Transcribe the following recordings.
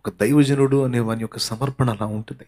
ఒక దైవజనుడు అనే వాని యొక్క సమర్పణ అలా ఉంటుంది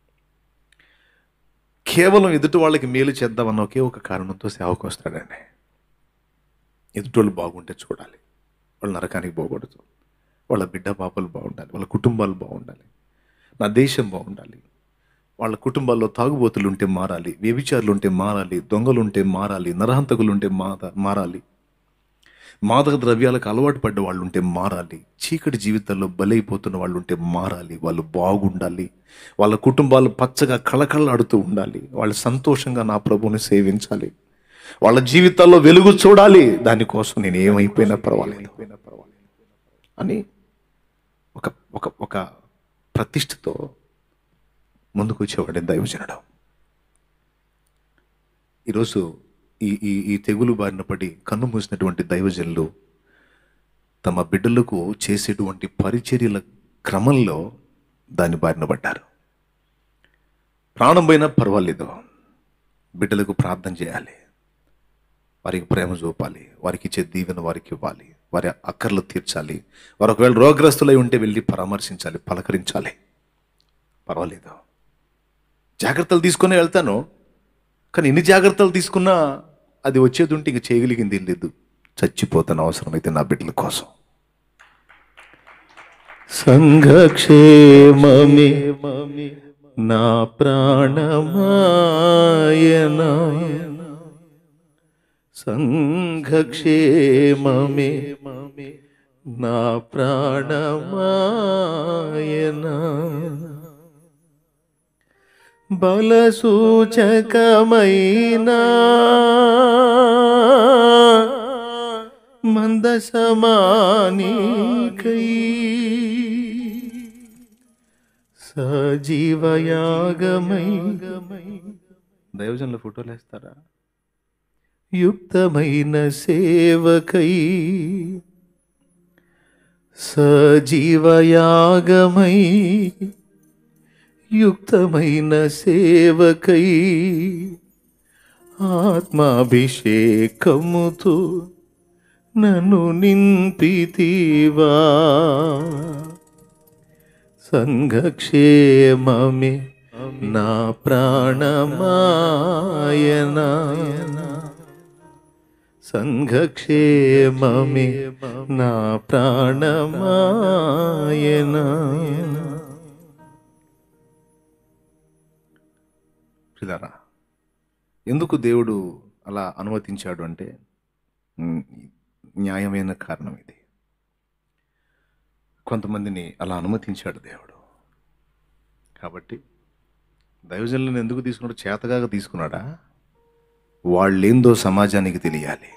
కేవలం ఎదుటి వాళ్ళకి మేలు చేద్దామన్న ఒకే ఒక కారణంతో సేవకు వస్తాడండి ఎదుటోళ్ళు బాగుంటే చూడాలి వాళ్ళు నరకానికి పోకూడదు వాళ్ళ బిడ్డ పాపలు బాగుండాలి వాళ్ళ కుటుంబాలు బాగుండాలి నా దేశం బాగుండాలి వాళ్ళ కుటుంబాల్లో తాగుబోతులు ఉంటే మారాలి వ్యభిచారులు ఉంటే మారాలి దొంగలు ఉంటే మారాలి నరహంతకులు ఉంటే మార మారాలి మాదక ద్రవ్యాలకు అలవాటు పడ్డ వాళ్ళు ఉంటే మారాలి చీకటి జీవితాల్లో బలైపోతున్న వాళ్ళు ఉంటే మారాలి వాళ్ళు బాగుండాలి వాళ్ళ కుటుంబాలు పచ్చగా కళకళలాడుతూ ఉండాలి వాళ్ళు సంతోషంగా నా ప్రభువుని సేవించాలి వాళ్ళ జీవితాల్లో వెలుగు చూడాలి దానికోసం నేను ఏమైపోయినా పర్వాలేదు అని ఒక ఒక ఒక ప్రతిష్టతో ముందుకు వచ్చేవాడే దైవజనుడు ఈరోజు ఈ ఈ ఈ తెగులు బారిన పడి కన్ను మూసినటువంటి దైవజనులు తమ బిడ్డలకు చేసేటువంటి పరిచర్యల క్రమంలో దాని బారిన పడ్డారు ప్రాణం పోయినా పర్వాలేదు బిడ్డలకు ప్రార్థన చేయాలి వారికి ప్రేమ చూపాలి వారికి ఇచ్చే దీవెన వారికి ఇవ్వాలి వారి అక్కర్లు తీర్చాలి వారు ఒకవేళ రోగ్రస్తులై ఉంటే వెళ్ళి పరామర్శించాలి పలకరించాలి పర్వాలేదు జాగ్రత్తలు తీసుకుని వెళ్తాను కానీ ఎన్ని జాగ్రత్తలు తీసుకున్నా అది వచ్చేది ఉంటే ఇంక చేయగలిగింది లేదు చచ్చిపోతాను అవసరమైతే నా బిడ్డల కోసం సంఘక్షేమమే నా ప్రాణమాయన సంఘక్షేమమే నా ప్రాణమాయన బలసూచకమైన మందసమానికై సజీవయాగమై దైవజనుల ఫోటోలు వేస్తారా యుక్తమైన సేవకై సజీవయాగమై యుక్తమైన సేవకై ఆత్మాభిషేకముతో నన్ను నింపితివా సంఘక్షేమమే నా ప్రాణమాయన సంఘక్షేమమే నా ప్రాణమాయన పిల్లరా ఎందుకు దేవుడు అలా అనుమతించాడు అంటే ఉమ్, న్యాయమైన కారణం ఇది కొంతమందిని అలా అనుమతించాడు దేవుడు కాబట్టి దైవజనులను ఎందుకు తీసుకున్నాడు చేతగా తీసుకున్నాడా వాళ్ళేందో సమాజానికి తెలియాలి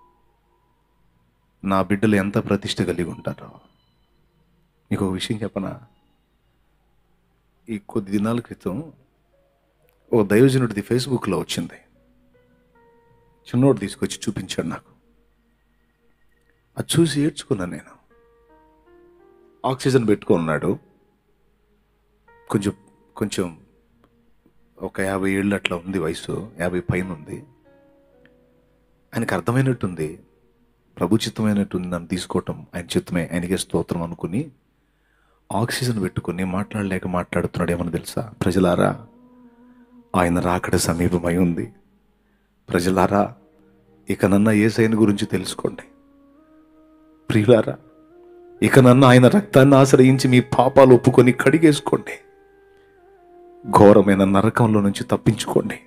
నా బిడ్డలు ఎంత ప్రతిష్ట కలిగి ఉంటారో మీకు ఒక విషయం చెప్పనా ఈ కొద్ది దినాల క్రితం ఓ దైవజనుడిది ఫేస్బుక్లో వచ్చింది చిన్నోడు తీసుకొచ్చి చూపించాడు నాకు అది చూసి ఏడ్చుకున్నాను నేను ఆక్సిజన్ పెట్టుకున్నాడు కొంచెం కొంచెం ఒక యాభై ఏళ్ళు అట్లా ఉంది వయసు యాభై పైన ఉంది ఆయనకు అర్థమైనట్టుంది ప్రభు చిత్తమైనట్టుంది నన్ను తీసుకోవటం ఆయన చిత్తమే ఆయనకే స్తోత్రం అనుకుని ఆక్సిజన్ పెట్టుకుని మాట్లాడలేక మాట్లాడుతున్నాడు ఏమని తెలుసా ప్రజలారా ఆయన రాకడ సమీపమై ఉంది ప్రజలారా ఇక నన్న ఏసైన గురించి తెలుసుకోండి ప్రియులారా ఇక నన్ను ఆయన రక్తాన్ని ఆశ్రయించి మీ పాపాలు ఒప్పుకొని కడిగేసుకోండి ఘోరమైన నరకంలో నుంచి తప్పించుకోండి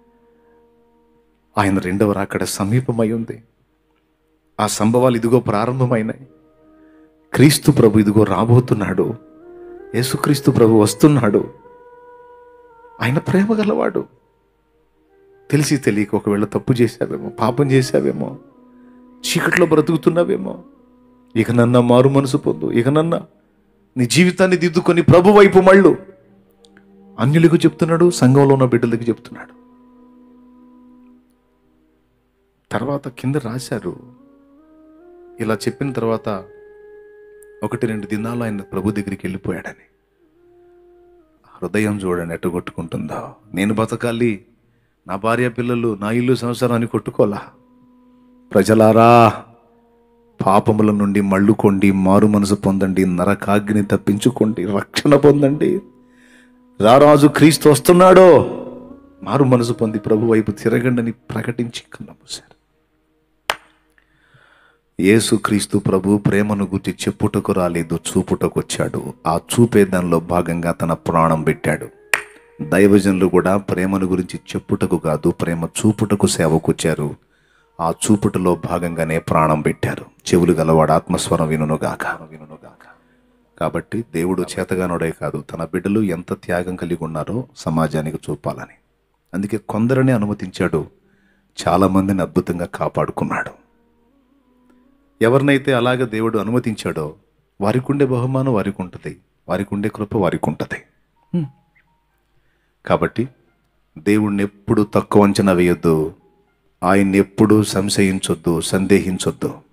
ఆయన రెండవ రాకడ సమీపమై ఉంది ఆ సంభవాలు ఇదిగో ప్రారంభమైనాయి క్రీస్తు ప్రభు ఇదిగో రాబోతున్నాడు యేసుక్రీస్తు ప్రభు వస్తున్నాడు ఆయన ప్రేమ గలవాడు తెలిసి తెలియక ఒకవేళ తప్పు చేశావేమో పాపం చేశావేమో చీకట్లో బ్రతుకుతున్నావేమో ఇక నన్న మారు మనసు పొందు ఇక నన్న నీ జీవితాన్ని దిద్దుకొని ప్రభు వైపు మళ్ళు అన్యులకు చెప్తున్నాడు సంఘంలో ఉన్న బిడ్డలకు చెప్తున్నాడు తర్వాత కింద రాశారు ఇలా చెప్పిన తర్వాత ఒకటి రెండు దినాలు ఆయన ప్రభు దగ్గరికి వెళ్ళిపోయాడని హృదయం చూడండి ఎట్ట కొట్టుకుంటుందో నేను బతకాలి నా భార్య పిల్లలు నా ఇల్లు సంసారం అని కొట్టుకోలా ప్రజలారా పాపముల నుండి మళ్ళుకోండి మారు మనసు పొందండి నరకాగ్ని తప్పించుకోండి రక్షణ పొందండి రారాజు క్రీస్తు వస్తున్నాడో మారు మనసు పొంది ప్రభు వైపు తిరగండని ప్రకటించి కన్నాము సార్ యేసు క్రీస్తు ప్రభు ప్రేమను గుర్తి చెప్పుటకు రాలేదు చూపుటకు వచ్చాడు ఆ చూపే దానిలో భాగంగా తన ప్రాణం పెట్టాడు దైవజనులు కూడా ప్రేమను గురించి చెప్పుటకు కాదు ప్రేమ చూపుటకు సేవకు వచ్చారు ఆ చూపుటలో భాగంగానే ప్రాణం పెట్టారు చెవులు గలవాడు ఆత్మస్వరం వినుగాక వినుగాక కాబట్టి దేవుడు చేతగానుడే కాదు తన బిడ్డలు ఎంత త్యాగం కలిగి ఉన్నారో సమాజానికి చూపాలని అందుకే కొందరిని అనుమతించాడు చాలామందిని అద్భుతంగా కాపాడుకున్నాడు ఎవరినైతే అలాగ దేవుడు అనుమతించాడో వారికి ఉండే బహుమానం వారికి ఉంటుంది వారికి ఉండే కృప వారికి ఉంటుంది హ్మ్. కాబట్టి దేవుణ్ణి ఎప్పుడు తక్కువ అంచనా వేయొద్దు ఆయన్ని ఎప్పుడు సంశయించొద్దు సందేహించొద్దు